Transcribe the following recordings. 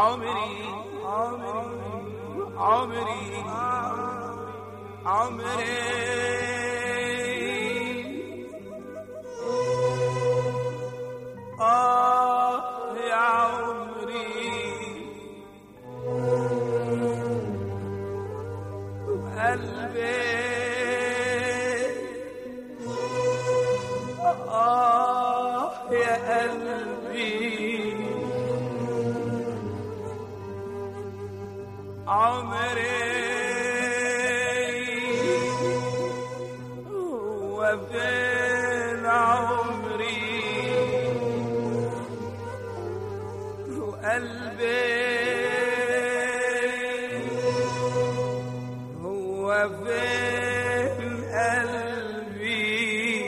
عمري عمري عمري آه يا عمري قلبي آه يا قلبي عمري وبين عمري وقلبي هو بين قلبي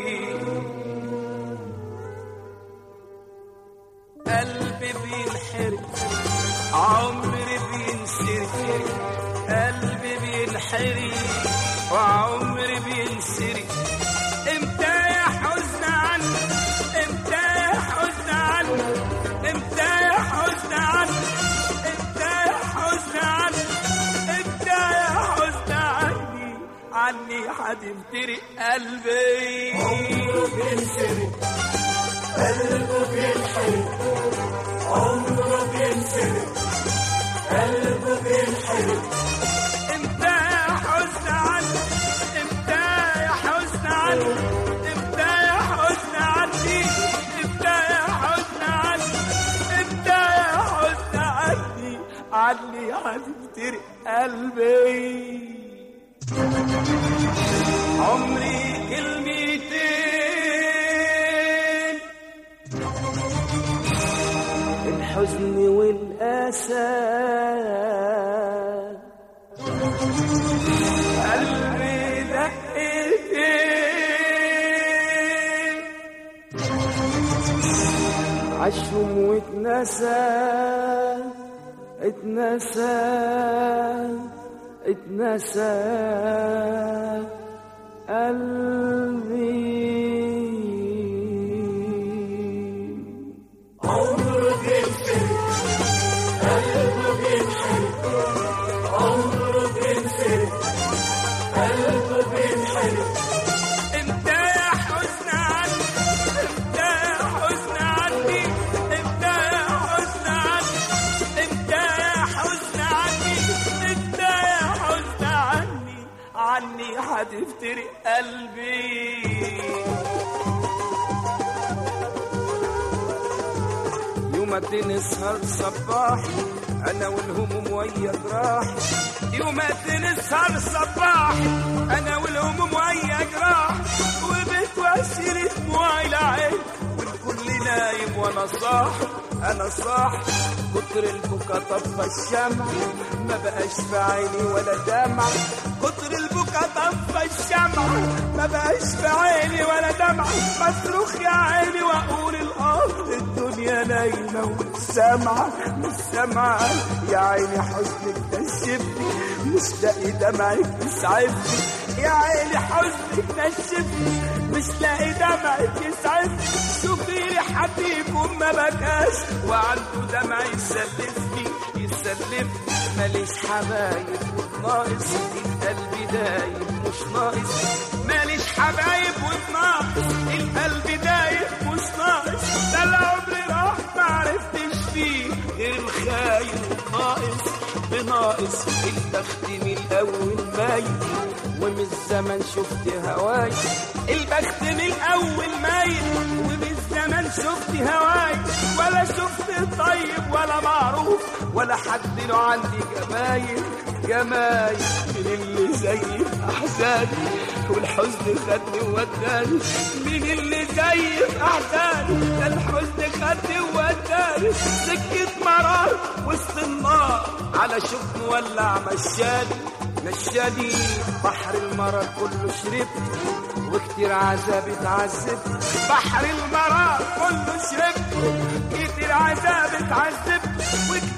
قلبي بينحرق عمري بينسرق قلبي بينحرق وعمري بينسرق امتى يا حزن عني امتى يا حزن عني امتى يا حزن عني امتى يا حزن عني امتى يا حزن عني عني هتفترق قلبي عمره بينسرق قلبه بينحرق عمره بينسرق قلبه بينحرق امتى يا حزن عني امتى يا حزن عني امتى يا حزن عني امتى يا حزن عني امتى يا حزن عني عني هتفترق قلبي عمري كلمتين الحزن والأسى قلبي دقتين عشهم واتنسى اتنسى اتنسى قلبي عمره بينسرق قلبه بينحرق عمره بينسرق قلبه بينحرق امتى يا حزن عني امتى يا حزن عني امتى يا حزن عني امتى يا حزن عني امتى يا حزن عني عني هتفترق قلبي يوم تنسهر صباح انا والهموم ويا جراح يوم تنسهر صباح انا والهموم ويا جراح وبتوسل دموعي العين والكل نايم وانا صاح انا صاح كتر البكا طفى الشمع ما بقاش في عيني ولا دمع كتر البكا طفى الشمع ما بقاش في عيني ولا دمع بصرخ يا عيني واقول الارض الدنيا نايمه ومش سامعه مش سامعه يا عيني حزنك نشفني مش لاقي دمعك يسعفني يا عيني حزنك نشفني مش لاقي دمعك يسعفني شوفي لي حبيب وما بكاش وعنده دمع يسلفني يسلفني ماليش حبايب ناقص القلب دايب مش ناقص ماليش حبايب وناقص القلب دايب مش ناقص ده العمر راح معرفتش فيه غير الخاين ناقص بناقص البخت من الاول مايل ومن الزمن شفت هواي البخت من الاول مايل ومن الزمن شفت هواي ولا شفت طيب ولا معروف ولا حد له عندي جمايل جمايل من اللي زي احزاني والحزن خدني ووداني مين اللي زي احزاني ده الحزن خدني ووداني سكة مرار وسط النار على شوف مولع مشاني مشاني بحر المرار كله شربت وكتير عذاب اتعذبت بحر المرار كله شربت كتير عذاب اتعذبت وكتير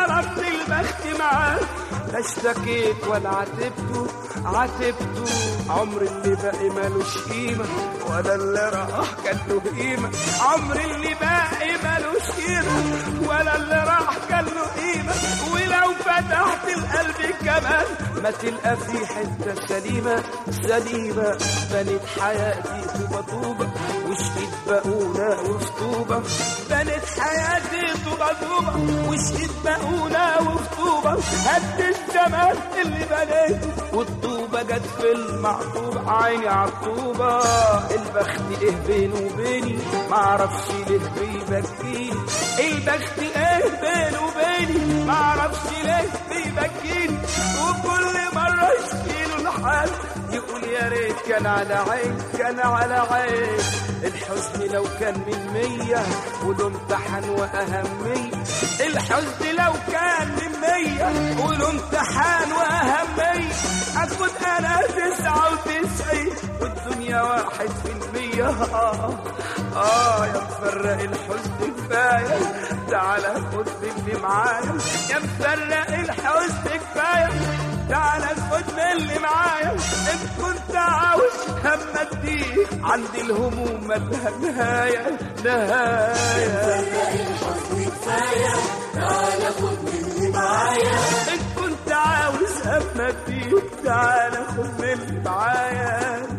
ضربت البخت معاه لا اشتكيت ولا عاتبته عاتبته عمر اللي باقي مالوش قيمة ولا اللي راح كان له قيمة عمر اللي باقي مالوش قيمة ولا اللي راح كان له قيمة ولو فتحت القلب كمان ما تلقى في حتة سليمة سليمة بنت حياتي طوبة طوبة وشقيت بقولة وخطوبة بنت حياتي طوبة طوبة وشقيت بقولة وخطوبة هد الزمان اللي بنيته والطوبة جت في المعطوبة عيني عالطوبة البخت ايه بينه وبيني معرفش ليه بيبكيني البخت ايه بينه وبيني معرفش ليه بيبكيني وكل مرة يشكيله الحال يقول يا ريت كان على عين كان على عين الحزن لو كان من مية وله امتحان وأهمية الحزن لو كان من مية وله امتحان وأهمية أخد أنا تسعة وتسعين والدنيا واحد في المية آه, آه يا مفرق الحزن كفاية تعالى خد اللي معايا يا مفرق الحزن كفاية تعالى خد من اللي معايا ان كنت عاوز هم اديك عندي الهموم مالها نهاية نهاية الحزن كفاية تعالى خد مني معايا ان كنت عاوز هم اديك تعالى خد من اللي معايا